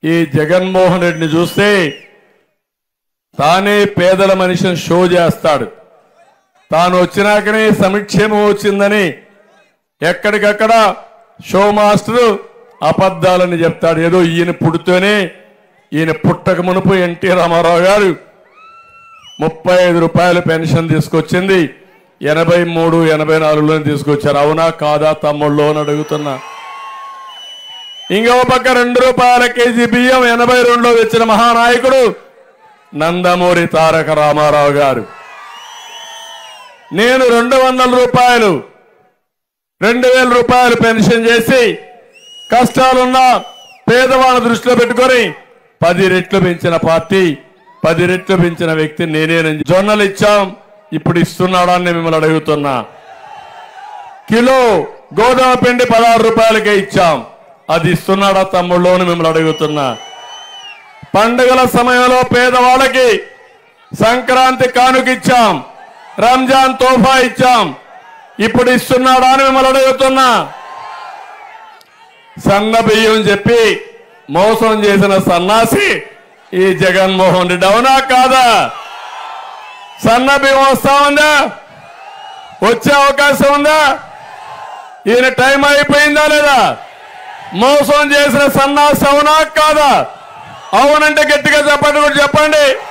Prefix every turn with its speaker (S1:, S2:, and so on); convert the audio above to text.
S1: ఈ జగన్మోహన్ రెడ్డిని చూస్తే తానే పేదల మనిషిని షో చేస్తాడు తాను వచ్చినాకనే సంక్షేమం వచ్చిందని ఎక్కడికక్కడ షో మాస్టరు అబద్ధాలని చెప్తాడు ఏదో ఈయన పుడితేనే ఈయన పుట్టక మునుపు ఎన్టీ రామారావు గారు ముప్పై ఐదు రూపాయలు పెన్షన్ తీసుకొచ్చింది ఎనభై మూడు ఎనభై నాలుగులో తీసుకొచ్చారు అవునా కాదా తమ్ముళ్ళు అని అడుగుతున్నా ఇంకో పక్క రెండు రూపాయల కేజీ బియ్యం ఎనభై రెండులో తెచ్చిన మహానాయకుడు నందమూరి తారక రామారావు గారు నేను రెండు వందల రూపాయలు రెండు వేల రూపాయలు పెన్షన్ చేసి కష్టాలున్న పేదవాళ్ళ దృష్టిలో పెట్టుకొని పది రెట్లు పెంచిన పార్టీ పది రెట్లు పెంచిన వ్యక్తి నేనేనని జొన్నలు ఇచ్చాం ఇప్పుడు ఇస్తున్నాడా అని మిమ్మల్ని అడుగుతున్నా కిలో గోధుమ పిండి పదహారు రూపాయలకే ఇచ్చాం అది ఇస్తున్నాడా తమ్ముళ్ళు అని మిమ్మల్ని అడుగుతున్నా పండుగల సమయంలో పేదవాళ్ళకి సంక్రాంతి కానుక ఇచ్చాం రంజాన్ తోఫా ఇచ్చాం ఇప్పుడు ఇస్తున్నాడా అని మిమ్మల్ని అడుగుతున్నా సన్న బియ్యం చెప్పి మోసం చేసిన సన్నాసి ఈ జగన్మోహన్ రెడ్డి అవునా కాదా సన్న బియ్యం వస్తా ఉందా వచ్చే అవకాశం ఉందా ఈయన టైం అయిపోయిందా లేదా మోసం చేసిన సన్నాసి అవునా కాదా అవునంటే గట్టిగా చెప్పండి కూడా చెప్పండి